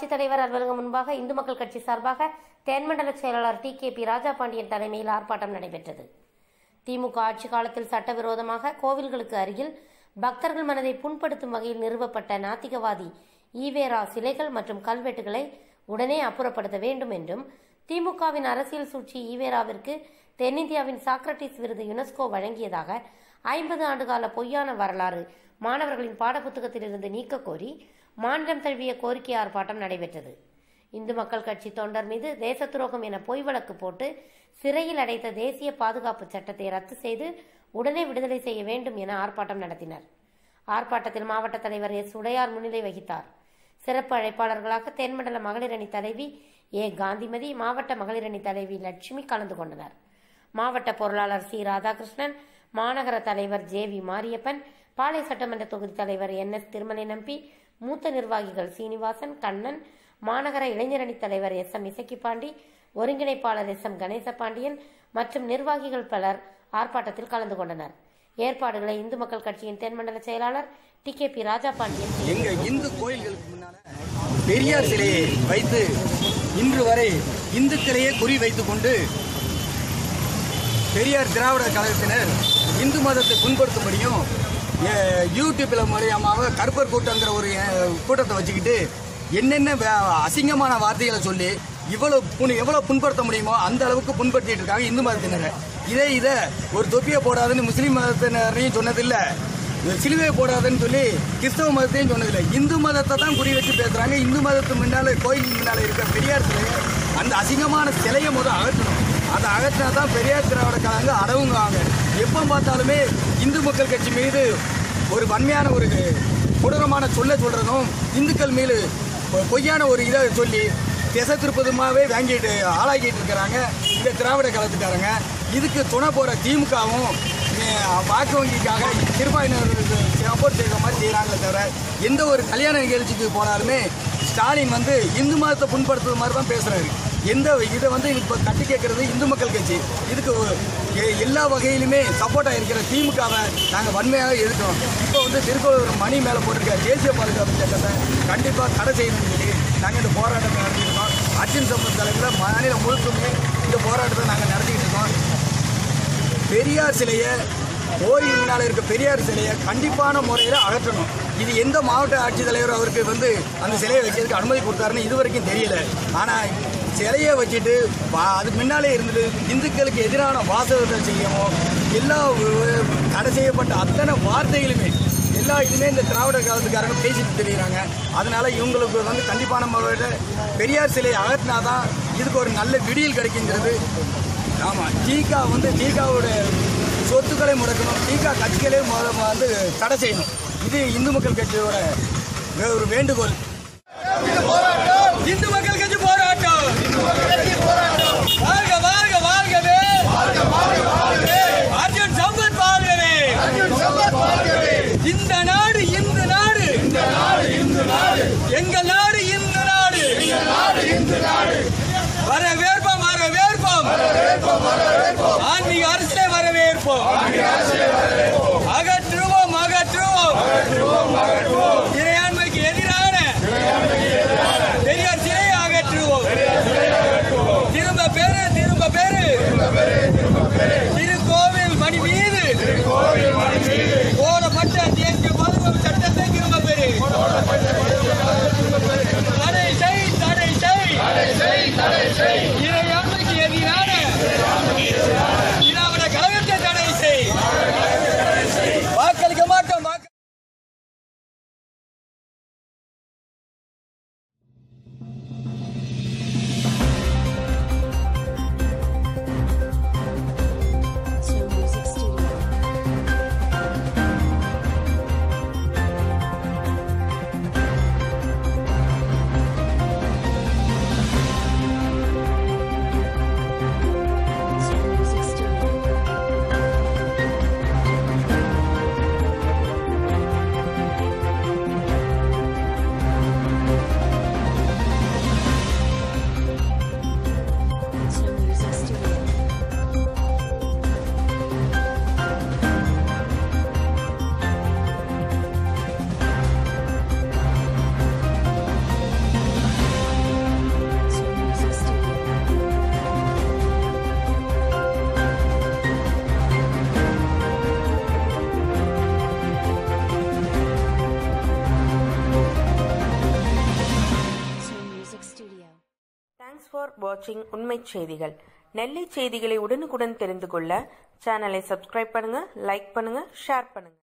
ஆட்சித்தலைவர் அலுவலகம் முன்பாக இந்து மக்கள் கட்சி சார்பாக தென்மண்டல செயலாளர் T K P Raja Pandiyan தலைமையில் ஆர்ப்பாட்டம் நடைபெற்றது திமுக ஆட்சி காலத்தில் சட்டவிரோதமாக கோவில்களுக்கு அருகில் பக்தர்கள் மனதை புண்படுத்தும் வகையில் நிறுவப்பட்ட நாத்திகவாதி ஈவேரா சிலைகள் மற்றும் கல்வெட்டுகளை உடனே அப்புறப்படுத்த வேண்டும் என்றும் திமுகவின் அரசியல் சூழ்ச்சி ஈவேராவிற்கு தென்னிந்தியாவின் சாக்ரட்டிஸ் விருது யுனெஸ்கோ வழங்கியதாக ஐம்பது ஆண்டுகால பொய்யான வரலாறு மாணவர்களின் பாடப்புத்தகத்திலிருந்து நீக்க கோரி மாநிலம் தழுவிய கோரிக்கை ஆர்ப்பாட்டம் நடைபெற்றது இந்து மக்கள் கட்சி தொண்டர் மீது தேச துரோகம் என பொய் வழக்கு போட்டு சிறையில் அடைத்த தேசிய பாதுகாப்பு சட்டத்தை ரத்து செய்து உடனே விடுதலை செய்ய வேண்டும் என ஆர்ப்பாட்டம் நடத்தினர் ஆர்ப்பாட்டத்தில் மாவட்ட தலைவர் எஸ் உடையார் முன்னிலை வகித்தார் சிறப்பு அழைப்பாளர்களாக தென்மண்டல மகளிர் அணி தலைவி ஏ காந்திமதி மாவட்ட மகளிர் அணி தலைவி லட்சுமி கலந்து கொண்டனர் மாவட்ட பொருளாளர் சி ராதாகிருஷ்ணன் மாநகர தலைவர் ஜே வி மாரியப்பன் பாளை சட்டமன்ற தொகுதி தலைவர் என் எஸ் திருமலை நம்பி மூத்த நிர்வாகிகள் சீனிவாசன் கண்ணன் மாநகர இளைஞரணி தலைவர் எஸ் எம் இசக்கிப்பாண்டி ஒருங்கிணைப்பாளர் எஸ் எம் கணேசபாண்டியன் மற்றும் நிர்வாகிகள் பலர் ஆர்ப்பாட்டத்தில் கலந்து கொண்டனர் ஏற்பாடுகளை இந்து மக்கள் கட்சியின் தென்மண்டல செயலாளர் T K P Raja Pandiyan செய்தார். எங்க இந்து கோயில்களுக்கு முன்னால பெரியார் சிலையை வைத்து இன்று வரை இந்துக்களையே குறி வைத்துக் கொண்டு பெரியார் திராவிட கழகத்தினர் இந்து மதத்தை புண்படுத்தும்படியும் அஹ், யூடியூப்ல மூலியமாக கருப்பர் கூட்டங்கிற ஒரு அஹ், கூட்டத்தை வச்சுக்கிட்டு என்னென்ன வே- அசிங்கமான வார்த்தைகளை சொல்லி இவ்வளவு புண் எவ்வளவு புண்படுத்த முடியுமோ அந்த அளவுக்கு புண்படுத்திட்டு இருக்காங்க இந்து மதத்தினர் இதே இதை ஒரு தொப்பியை போடாதுன்னு முஸ்லீம் மதத்தினரையும் சொன்னதில்லை சிலுவை போடாதுன்னு சொல்லி கிறிஸ்தவ மதத்தையும் சொன்னதில்லை இந்து மதத்தை தான் குறி வச்சு பேசுறாங்க இந்து மதத்து முன்னால கோயில் முன்னால இருக்க பெரியார் சிலையை அந்த அசிங்கமான சிலையை முதல் அகற்றணும் அதை அகற்றினா தான் பெரியார் திராவிட கழக அடவுங்குவாங்க எப்போ பார்த்தாலுமே இந்து மக்கள் கட்சி மீது ஒரு வன்மையான ஒரு கொடூரமான சொல்ல சொல்றதும் இந்துக்கள் மீது பொ- பொய்யான ஒரு இதை சொல்லி திசை திருப்பதுமாவே வாங்கிட்டு ஆளாக்கிட்டு இருக்கிறாங்க இந்த திராவிட கழகத்துக்காரங்க இதுக்கு துணை போற திமுகவும் வாக்கு வங்கிக்காக சிறுபான்மையினருக்கு சப்போர்ட் செய்கிற மாதிரி செய்கிறாங்களே தவிர எந்த ஒரு கல்யாண நிகழ்ச்சிக்கு போனாலுமே ஸ்டாலின் வந்து இந்து மதத்தை புண்படுத்துறது மாதிரி தான் பேசுறாரு எந்த இதை வந்து இப்போ தட்டி கேட்கறது இந்து மக்கள் கட்சி இதுக்கு ஒரு- எ- எல்லா வகையிலுமே சப்போர்ட்டாக இருக்கிற திமுகவை நாங்கள் வன்மையாக எதிர்க்கிறோம் இப்போ வந்து திருக்கோளூர் மணி மேலே போட்டிருக்க தேசிய பாதுகாப்பு சட்டத்தை கண்டிப்பாக தடை செய்யணும்னு சொல்லி நாங்கள் இந்த போராட்டத்தை நடத்தியிருக்கோம் அர்ஜுன் சம்பத் தலைமையில் மாநிலம் முழுக்கமே இந்த போராட்டத்தை நாங்கள் நடத்திக்கிட்டு இருக்கோம் பெரியார் சிலையை கோயில் முன்னால் இருக்க பெரியார் சிலையை கண்டிப்பான முறையில் அகற்றணும் இது எந்த மாவட்ட ஆட்சித்தலைவர் அவருக்கு வந்து அந்த சிலையை வைக்கிறதுக்கு அனுமதி கொடுத்தாருன்னு இது வரைக்கும் தெரியல ஆனால் சிலையை வச்சுட்டு வா- அதுக்கு முன்னாலே இருந்துட்டு இந்துக்களுக்கு எதிரான வாசகத்தை செய்யவும் எல்லா வு- தடை செய்யப்பட்ட அத்தனை வார்த்தைகளுமே எல்லா இதுமே இந்த திராவிட காலத்துக்காரங்க பேசிட்டு தெரியுறாங்க அதனால இவங்களுக்கு வந்து கண்டிப்பான முறையில் பெரியார் சிலையை அகற்றினாதான் இதுக்கு ஒரு நல்ல விடியல் கிடைக்குங்கிறது ஆமாம் டீகா வந்து டீகாவோட சொத்துக்களை முடக்கணும் டீகா கட்சிகளே முத வந்து தடை செய்யணும் இது இந்து மக்கள் கட்சியோட வே- ஒரு வேண்டுகோள் இந்து மக்கள் கட்சி போராட்டம் வாழ்க வாழ்க வாழ்கவே அர்ஜுன் சம்பத் வாழ்கவே இந்த நாடு இந்த நாடு எங்கள் நாடு இந்த நாடு வரவேற்போம் வரவேற்போம் ஆன்மீக அரசை வரவேற்போம் அகற்றுவோம் அகற்றுவோம் இறையாண்மைக்கு எதிரான பெரியார் சிலையை அகற்றுவோம் திரும்ப பெரு திரும்ப பெரு திருக்கோவில் மணி மீது போடப்பட்ட தேசிய பாதுகாப்பு சட்டத்தை திரும்ப பெரு தடை செய் தடை செய் இறையாண்மைக்கு எதிரான திராவிட கழகத்தை தடை செய் வாக்களிக்க மாட்டோம் வாக்கு Slow Music Studio. வாட்சிங் உண்மை செய்திகள் நெல்லை செய்திகளை உடனுக்குடன் தெரிந்து கொள்ள சேனலை சப்ஸ்கிரைப் பண்ணுங்க லைக் பண்ணுங்க ஷேர் பண்ணுங்க